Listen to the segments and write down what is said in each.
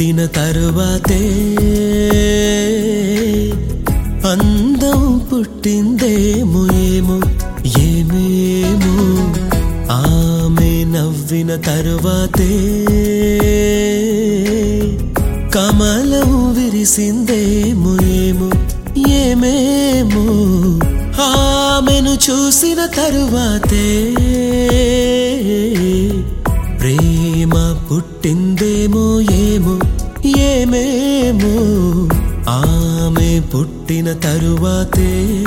పుట్టిన తరువాతే అందం పుట్టిందేమో ఏమో ఏమేమో ఆమె నవ్విన తరువాతే కమలం విరిసిందేమో ఏమో ఏమేమో ఆమెను చూసిన తరువాతే ప్రేమ పుట్టిందేమో ఏమో ఏమేమో ఆమె పుట్టిన తరువాతే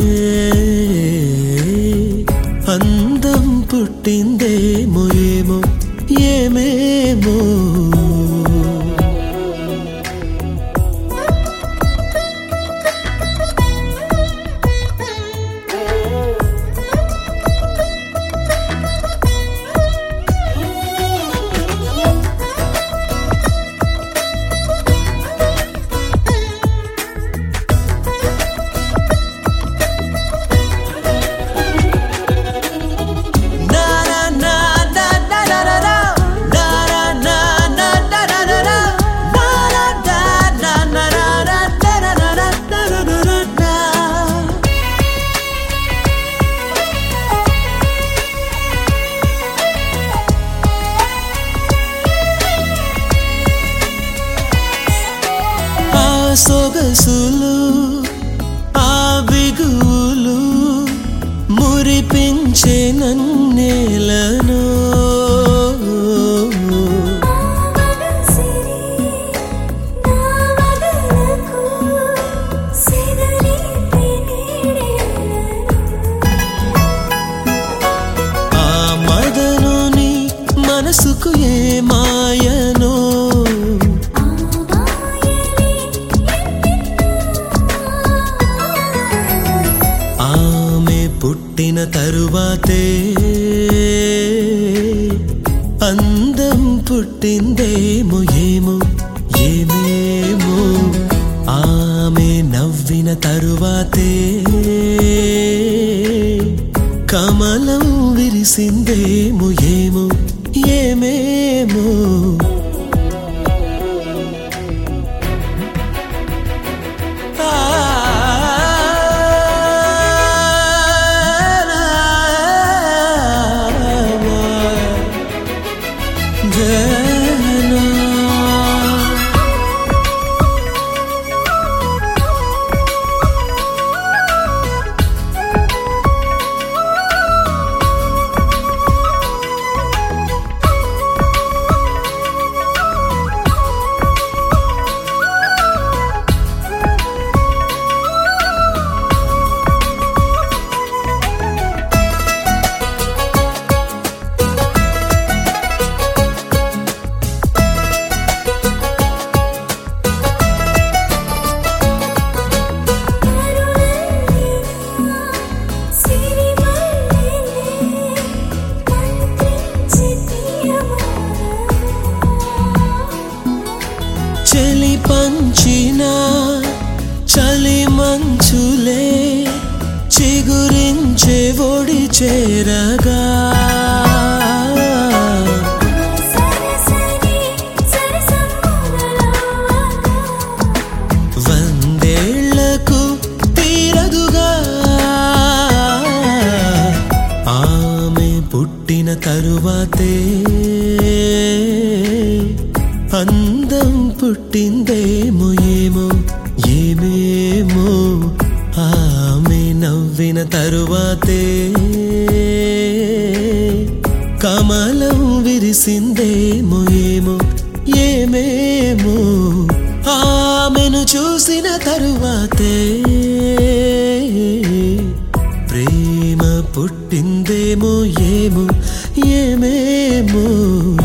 అందం పుట్టిందేమో ఏమో ఏమేమో ఆ సొగసులు ఆ బిగులు మురిపించే నన్నేలను ఆవగసిరి నావగలకు సిదరి పినిడెలను ఆ మదనుని మనసుకు ఏ మాయనో ఆవాయని ఆమె పుట్టిన తరువాతే అందం పుట్టిందేమో ఏమో ఏమేమో ఆమె నవ్విన తరువాతే కమలం విరిసిందేమో ఏమో ఏమేమో కరుణల్లినా సిరిమల్లెలే మంత్రించి తీయమారా చలి పంచిన చలి మంచులే చిగురించే ఒడి చేరగా సరసని సరసములలాగా వందేళ్లకు తీరదుగా ఆమె పుట్టిన తరువాతే అందం పుట్టిందేమో ఏమో ఏమేమో ఆమె నవ్విన తరువాతే కమలం విరిసిందేమో ఏమో ఏమేమో ఆమెను చూసిన తరువాతే ప్రేమ పుట్టిందేమో ఏమో ఏమేమో